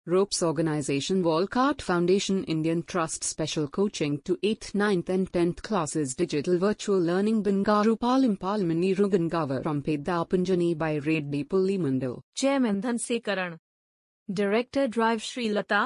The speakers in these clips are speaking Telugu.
Ropes Organization Walcott Foundation Indian Trust Special Coaching to 8th, 9th and 10th classes Digital Virtual Learning Bangaru Palim Palmani Rugangavar from Pedapunjani by Reddy Pullimandal. Chairman धन से करण डायरेक्टर ड्राइव Srilatha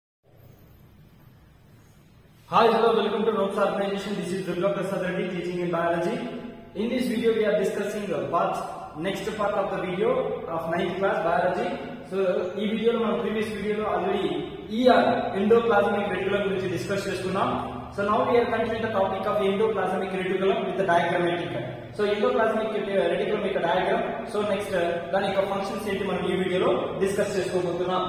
Hi, hello, welcome to Ropes Organization. This is Durga Prasad Reddy teaching in biology. In this video, we are discussing the part, next part of the video of 9th class biology. So ఈ వీడియోలో మనం ప్రీవియస్ వీడియోలో ఆల్రెడీ ఈఆర్ ఎండోప్లాజమిక్ రెటికులం గురించి డిస్కస్ చేసుకున్నాం so now we are continue the topic of endoplasmic reticulum with diagrammatic so endoplasmic reticulum యొక్క డయాగ్రామ్ సో నెక్స్ట్ దాని యొక్క ఫంక్షన్స్ ఏంటి మనం ఈ వీడియోలో డిస్కస్ చేసుకోబోతున్నాం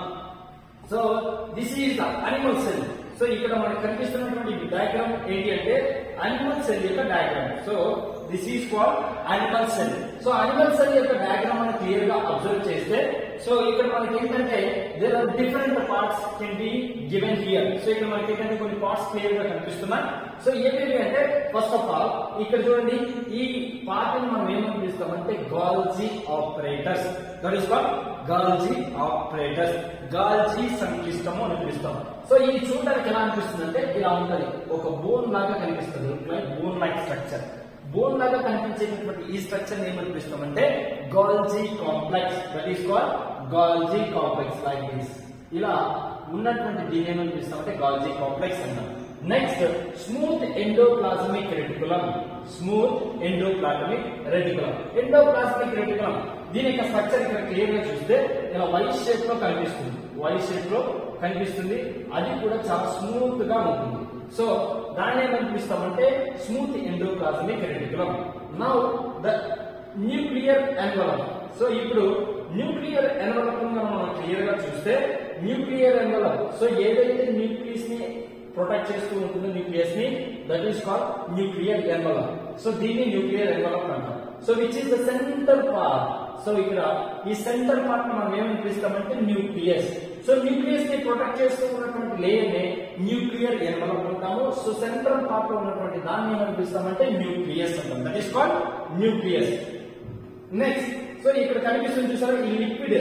so this is the animal cell so ఇక్కడ మనకు కనిపిస్తున్నటువంటి డయాగ్రామ్ ఏంటి అంటే అనిమల్ సెల్ యొక్క diagram so this is called animal cell so animal cell యొక్క డయాగ్రామ్ మనం క్లియర్ గా అబ్జర్వ్ చేస్తే సో ఇక్కడ మనకి ఏంటంటే there are different parts can be given here so ఇక్కడ మనకి ఏంటంటే కొన్ని పార్ట్స్ క్లియర్ గా కనిపిస్తున్నాయి సో ఏమేమి అంటే ఫస్ట్ ఆఫ్ ఆల్ ఇక్కడ చూడండి ఈ పార్ట్ ని మనం ఏమని పిలుస్తామంటే Golgi apparatus that is called Golgi apparatus Golgi సంక్లిష్టము అని పిలుస్తాం సో ఇది చూడడానికి ఎలా అనిపిస్తుంది అంటే ఇలా ఉంటది ఒక బోన్ లాగా కనిపిస్తుంది like bone like structure bone లాగా కనిపించేటటువంటి ఈ స్ట్రక్చర్ ఏమని పిలుస్తామంటే Golgi complex that is called Golgi complex like this ఇలా ఉన్నటువంటి దీని ఏమని పిలుస్తామంటే గాల్జీ కాంప్లెక్స్ అంటాం next smooth endoplasmic reticulum smooth endoplasmic reticulum endoplasmic reticulum దీని యొక్క స్ట్రక్చర్ ఇక్కడ క్లియర్ గా చూస్తే ఇలా వైట్ షేప్ లో కనిపిస్తుంది వైట్ షేప్ లో కనిపిస్తుంది అది కూడా చాలా స్మూత్ గా ఉంటుంది సో దాన్ని ఏమనిపిస్తామంటే smooth endoplasmic reticulum now the nuclear envelope so ఇప్పుడు న్యూక్లియర్ ఎన్వలప్ మనం క్లియర్ గా చూస్తే న్యూక్లియర్ ఎన్వలప్ సో ఏదైతే న్యూక్లియస్ ని ప్రొటెక్ట్ చేస్తూ ఉంటుందో న్యూక్లియస్ ని that is called nuclear envelope so దీన్ని న్యూక్లియర్ ఎన్వలప్ అంటాం so which is the centre part so ఇక్కడ ఈ సెంటర్ పార్ట్ మనం ఏమని పిలుస్తామంటే న్యూక్లియస్ సో న్యూక్లియస్ ని ప్రొటెక్ట్ చేస్తూ ఉన్నటువంటి లేయర్ ని న్యూక్లియర్ ఎన్వలప్ అంటాము సో సెంట్రల్ పార్ట్ లో ఉన్నటువంటి దాన్ని ఏమని పిలుస్తామంటే న్యూక్లియస్ అంటాం that is called nucleus next so ఇక్కడ కనిపిస్తుంది చూసారా ఈ లిక్విడ్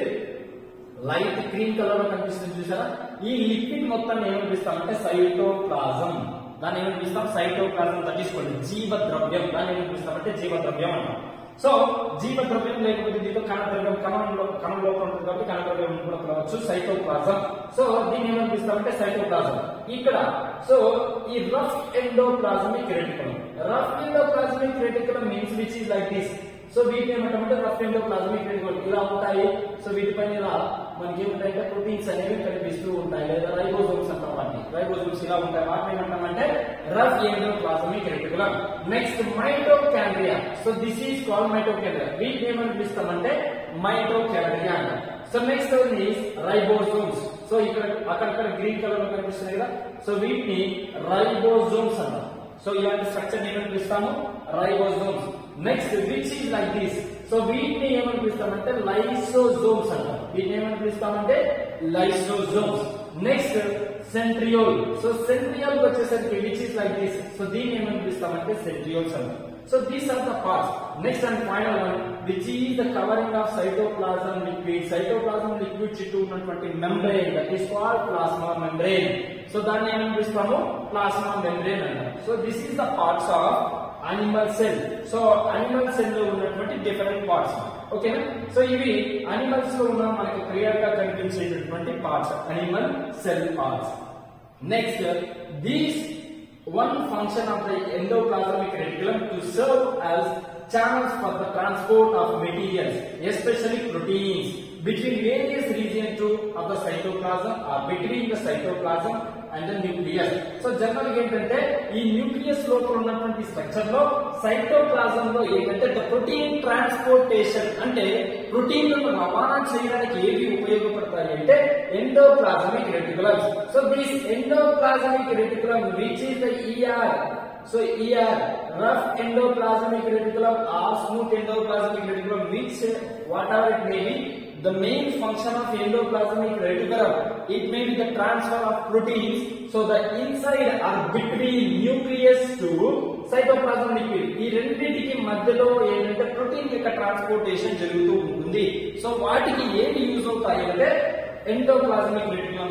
లైట్ గ్రీన్ కలర్ లో కనిపిస్తుంది చూసారా ఈ లిక్విడ్ మొత్తాన్ని ఏమనిపిస్తామంటే సైటోప్లాజం దాన్ని ఏమనిపిస్తాం సైటోప్లాజం తీసుకోండి జీవ ద్రవ్యం దాన్ని ఏమనిపిస్తామంటే జీవ ద్రవ్యం అంటాం సో జీవ ద్రవ్యం లేకపోతే దీంట్లో కణ ద్రవ్యం కణంలో కణం లోపల ఉంటుంది కాబట్టి కణ ద్రవ్యం కూడా పిలవచ్చు సైటోప్లాజం సో దీన్ని ఏమనిపిస్తామంటే సైటోప్లాజం ఇక్కడ సో ఈ rough endoplasmic reticulum rough endoplasmic reticulum means which is like this so వీటిని ఏమంటామంటే రఫ్ ఎండోప్లాజమిక్ రెటికులం ఇలా ఉంటాయి సో వీటిపైన ఇలా మనకి ఏముంటాయంటే ప్రోటీన్స్ అనేవి కనిపిస్తూ ఉంటాయి లేదా రైబోజోమ్స్ అంటాం వాటిని రైబోజోమ్స్ ఇలా ఉంటాయి వాటిని ఏమంటామంటే rough endoplasmic reticulum next mitochondria so this is called mitochondria వీటిని ఏమని పిలుస్తామంటే మైటోకాండ్రియా అంటాం so next one is ribosomes so ఇక్కడ అక్కడక్కడ గ్రీన్ కలర్ లో కనిపిస్తున్నాయి కదా సో వీటిని రైబోజోమ్స్ అంటాం సో ఇలాంటి స్ట్రక్చర్ ఏమని పిలుస్తాము ribosomes next which is like this so వీటిని ఏమని పిలుస్తామంటే లైసోజోమ్స్ అంటాం వీటిని ఏమని పిలుస్తామంటే lysosomes next centriole so centriole వచ్చేసరికి which is like this so దీన్ని ఏమని పిలుస్తామంటే సెంట్రియోల్స్ అంటాం so these are the parts next and final one which is the covering of cytoplasm liquid cytoplasm liquid చుట్టూ ఉన్నటువంటి membrane that is called plasma membrane so దాన్ని ఏమని పిలుస్తాము ప్లాస్మా మెంబ్రెయిన్ అంటాం so this is the parts of animal cell so animal cell లో ఉన్నటువంటి డిఫరెంట్ పార్ట్స్ ఓకేనా సో ఇవి అనిమల్స్ లో ఉన్న మనకి క్లియర్ గా కనిపించేటటువంటి parts animal cell parts next these one function of the endoplasmic reticulum to serve as channels for the transport of materials, especially proteins, between various regions to of the cytoplasm or between the cytoplasm and the nucleus. So general ఏంటంటే ఈ న్యూక్లియస్ లోపల ఉన్నటువంటి స్ట్రక్చర్ లో సైటోప్లాజం లో ఏంటంటే ద ప్రోటీన్ ట్రాన్స్పోర్టేషన్ అంటే ప్రోటీన్లను రవాణా చేయడానికి ఏవి ఉపయోగపడతాయి అంటే endoplasmic reticulums so this endoplasmic reticulum which is the ER so ER rough endoplasmic reticulum or smooth endoplasmic reticulum which whatever it may be the main function of endoplasmic reticulum it may be the transfer of proteins so the inside or between nucleus to cytoplasm liquid ఈ రెండింటికి మధ్యలో ఏంటంటే ప్రోటీన్ యొక్క ట్రాన్స్పోర్టేషన్ జరుగుతూ ఉంటుంది సో వాటికి ఏమి యూజ్ అవుతాయి అంటే endoplasmic reticulum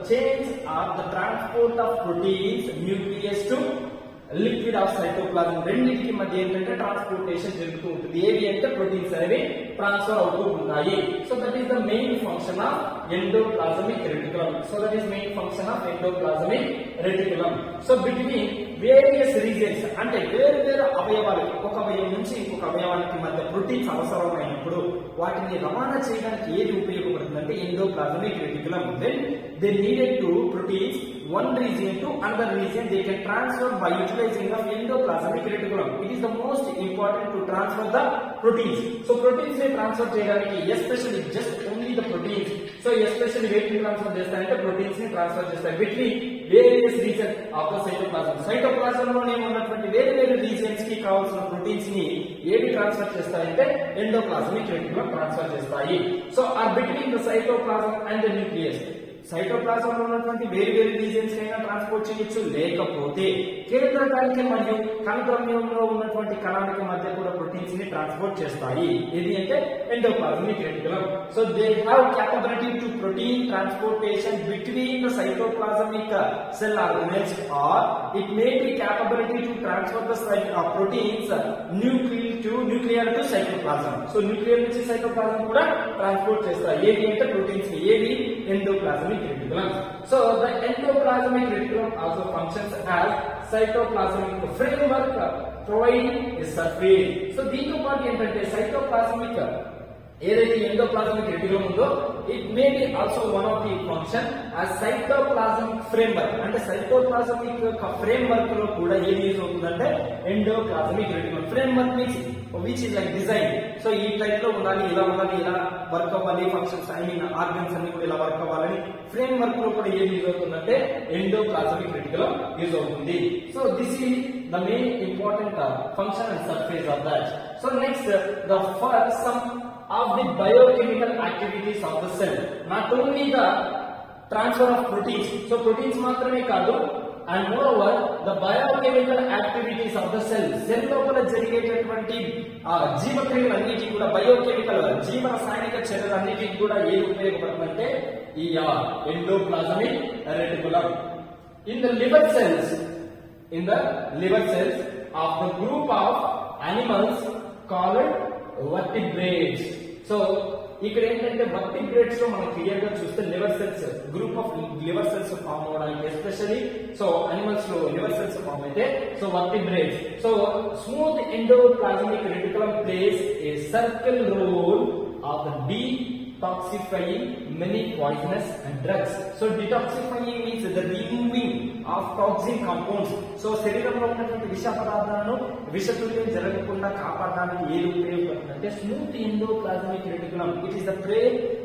change are the transport of proteins nucleus to liquid of cytoplasm రెండింటికి మధ్య ఏంటంటే ట్రాన్స్పోర్టేషన్ జరుగుతూ ఉంటుంది ఏవి అంటే ప్రోటీన్స్ అనేవి ట్రాన్స్ఫర్ అవుతూ ఉంటాయి so that is the main function of endoplasmic reticulum so that is main function of endoplasmic reticulum so between various regions అంటే వేరు వేరు అవయవాలు ఒక అవయవం నుంచి ఇంకొక అవయవానికి మధ్య ప్రోటీన్స్ అవసరమైనప్పుడు వాటిని రవాణా చేయడానికి ఏది ఉపయోగపడుతుందంటే endoplasmic reticulum then they needed to proteins one region to another region they can transfer by utilizing of endoplasmic reticulum it is the most important to transfer the proteins so proteins ని ట్రాన్స్ఫర్ చేయడానికి especially just only the proteins so especially వేటిని ట్రాన్స్ఫర్ చేస్తాయంటే ప్రోటీన్స్ ని ట్రాన్స్ఫర్ చేస్తాయి between various region of the cytoplasm cytoplasm లోనే ఉన్నటువంటి వేరు వేరు రీజన్స్ కి కావాల్సిన ప్రోటీన్స్ ని ఏవి ట్రాన్స్ఫర్ చేస్తాయంటే ఎండోప్లాజమిక్ రెటికులం ట్రాన్స్ఫర్ చేస్తాయి so or between the cytoplasm and the nucleus cytoplasm లో ఉన్నటువంటి వేరు వేరు రీజన్స్ అయినా ట్రాన్స్పోర్ట్ చేయొచ్చు లేకపోతే కేంద్రకానికి మరియు కణద్రవ్యంలో ఉన్నటువంటి కణానికి మధ్య కూడా ప్రోటీన్స్ ని ట్రాన్స్పోర్ట్ చేస్తాయి ఇది అంటే endoplasmic reticulum so they have capability to protein transportation between the cytoplasmic cell organise or it may be capability to transfer the proteins nuclear to nuclear to cytoplasm so nuclear నుంచి సైటోప్లాజం కూడా ట్రాన్స్పోర్ట్ చేస్తాయి ఏవి అంటే ప్రోటీన్స్ ఏవి endoplasmic reticulum. So the endoplasmic reticulum also functions as cytoplasmic framework providing a surface. So దీంతో పాటు ఏంటంటే సైటోప్లాస్మిక్ ఏదైతే ఎండోప్లాస్మిక్ రెటికులం ఉందో it may be also one of the function uh cytoplasmic framework అంటే సైటోప్లాస్మిక్ యొక్క ఫ్రేమ్వర్క్ లో కూడా ఏది యూజ్ అవుతుందంటే endoplasmic reticulum framework means which is like design so ఈ టైప్ లో ఉండాలి ఇలా ఉండాలి ఇలా వర్క్ అవ్వాలి ఫంక్షన్స్ ఐ మీన్ ఆర్గన్స్ అన్ని కూడా ఇలా వర్క్ అవ్వాలని ఫ్రేమ్ వర్క్ లో కూడా ఏది యూజ్ అవుతుందంటే ఎండోప్లాస్మిక్ రెటికులం యూజ్ అవుతుంది so this is the main important function and surface of that so next the first some of the biochemical activities of the cell. Not only the transfer of proteins. So proteins మాత్రమే కాదు and moreover the biochemical activities of the cell cell లోపల జరిగేటటువంటి ఆ జీవక్రియలు అన్నిటికీ కూడా బయోకెమికల్ జీవ రసాయనిక చర్యలు అన్నిటికీ కూడా ఏది ఉపయోగపడుతుందంటే ఈ endoplasmic reticulum in the liver cells in the liver cells of the group of animals called vertebrates. So ఇక్కడ ఏంటంటే వర్టిబ్రేట్స్ లో మనం క్లియర్ గా చూస్తే liver cells group of liver cells form అవడానికి ఎస్పెషల్లీ సో అనిమల్స్ లో లివర్ సెల్స్ ఫామ్ అయితే so vertebrates so smooth endoplasmic reticulum place a circle role of the de detoxifying many poisonous and drugs. So detoxifying means the removing of toxin compounds. So శరీరంలో ఉన్నటువంటి విష పదార్థాలను విషతుల్యం జరగకుండా కాపాడడానికి ఏది ఉపయోగపడుతుందంటే smooth endoplasmic reticulum it is the pray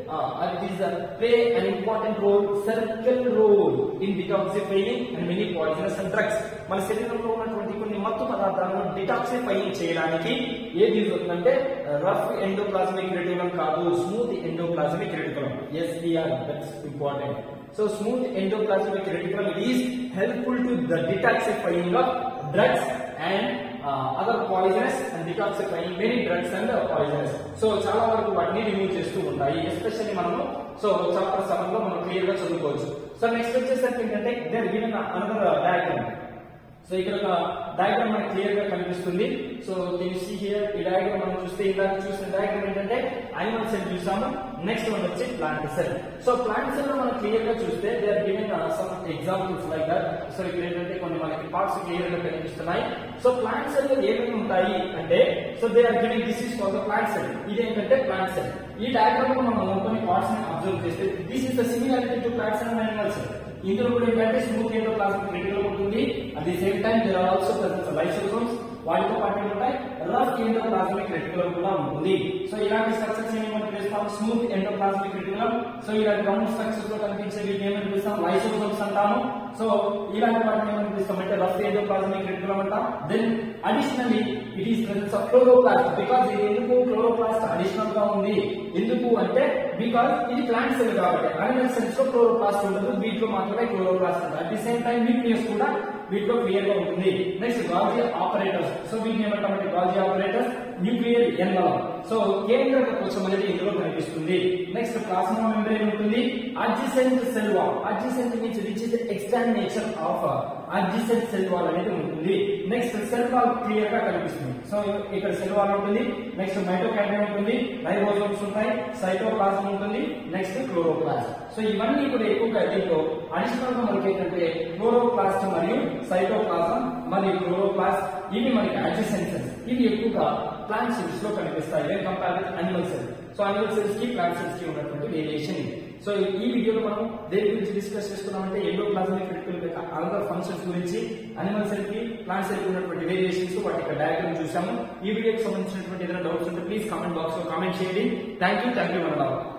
it is the play an important role circle role in detoxifying and many poisonous and drugs మన శరీరంలో ఉన్నటువంటి కొన్ని మత్తు పదార్థాలను డిటాక్సిఫైయింగ్ చేయడానికి ఏది యూజ్ అవుతుందంటే రఫ్ ఎండోప్లాజమిక్ రెటికులం కాదు smooth endoplasmic reticulum SDR that's important so smooth endoplasmic reticulum it is helpful to the detoxifying of drugs and other poisonous and detoxifying many drugs and poisonous so చాలా వరకు వాటిని రిమూవ్ చేస్తూ ఉంటాయి ఎస్పెషల్లీ మనము సో చాప్టర్ సెవెన్ లో మనం క్లియర్ గా చదువుకోవచ్చు సో నెక్స్ట్ వచ్చేసరికి ఏంటంటే there given another diagram so ఇక్కడ ఒక డయాగ్రామ్ మనకి క్లియర్ గా కనిపిస్తుంది సో దీని సీ హియర్ ఈ డయాగ్రామ్ మనం చూస్తే ఇందాక చూసిన డయాగ్రామ్ ఏంటంటే అనిమల్ సెల్ చూసాము నెక్స్ట్ వన్ వచ్చి plant cell so plant cell లో మనం క్లియర్ గా చూస్తే they are given some examples like that so ఇక్కడ ఏంటంటే కొన్ని మనకి పార్ట్స్ క్లియర్ గా కనిపిస్తున్నాయి సో ప్లాంట్ సెల్ లో ఏమేమి ఉంటాయి అంటే so they are giving this is call the plant cell ఇది ఏంటంటే ప్లాంట్ సెల్ ఈ డయాగ్రామ్ లో మనం కొన్ని పార్ట్స్ ని అబ్జర్వ్ చేస్తే this is the similarity to plants and animals ఇందులో కూడా ఏంటంటే స్మూత్ ఎండోప్లాస్మిక్ రెటికులం ఉంటుంది at the same time there are also presence lysosomes వాటితో పాటు ఉంటాయి రఫ్ ఎండోప్లాస్మిక్ రెటికులం కూడా ఉంటుంది సో ఇలాంటి స్ట్రక్చర్స్ ఏమని పిలుస్తాం స్మూత్ ఎండోప్లాస్మిక్ రెటికులం సో ఇలాంటి రౌండ్ స్ట్రక్చర్స్ లో కనిపించే వీటిని ఏమని పిలుస్తాం లైసోసోమ్స్ అంటాము సో ఇలాంటి వాటిని ఏమని పిలుస్తాం అంటే రఫ్ ఎండోప్లాస్మిక్ రెటికులం అంటాం then additionally it is presence of chloroplast because ఇది ఎందుకు క్లోరోప్లాస్ట్ అడిషనల్ గా ఉంది ఎందుకు అంటే బికాస్ ఇది ప్లాంట్ సెల్ కాబట్టి అనిమల్ సెల్స్ లో క్లోరోప్లాస్ట్ ఉండదు వీటిలో మాత్రమే క్లోరోప్లాస్ట్ ఉంటుంది at the same time nucleus కూడా వీటిలో క్లియర్ గా ఉంటుంది నెక్స్ట్ గాజీ ఆపరేటర్స్ సో వీటిని ఏమంటామంటే Golgi apparatus nuclear envelope so కేంద్రక కోశం అనేది ఇందులో కనిపిస్తుంది నెక్స్ట్ ప్లాస్మా మెంబ్రేన్ ఉంటుంది adjacent cell wall adjacent means which is examination of adjacent cell wall అనేది ఉంటుంది నెక్స్ట్ సెల్ వాల్ క్లియర్ గా కనిపిస్తుంది సో ఇక్కడ సెల్ వాల్ ఉంటుంది నెక్స్ట్ మైటోకాండ్రియా ఉంటుంది రైబోజోమ్స్ ఉంటాయి సైటోప్లాజం ఉంటుంది నెక్స్ట్ క్లోరోప్లాస్ట్ సో ఇవన్నీ కూడా ఎక్కువగా దీంట్లో అడిషనల్ గా మనకి ఏంటంటే క్లోరోప్లాస్ట్ మరియు సైటోప్లాజం మరియు క్లోరోప్లాస్ట్ ఇవి మనకి అడ్జిసెన్సెస్ ఇవి ఎక్కువగా ప్లాంట్ సెల్స్ లో కనిపిస్తాయి when compare with animal cells so animal cells కి ప్లాంట్ సెల్స్ కి ఉన్నటువంటి వేరియేషన్ ఇది సో ఈ వీడియోలో మనం దేని గురించి డిస్కస్ చేసుకున్నామంటే endoplasmic reticulum other functions గురించి అనిమల్ సెల్ కి ప్లాంట్ సెల్ కి ఉన్నటువంటి వేరియేషన్స్ వాటి యొక్క డయాగ్రామ్ చూసాము ఈ వీడియోకి సంబంధించినటువంటి ఏదైనా డౌట్స్ ఉంటే ప్లీజ్ కామెంట్ బాక్స్ లో కామెంట్ చేయండి thank you thank you one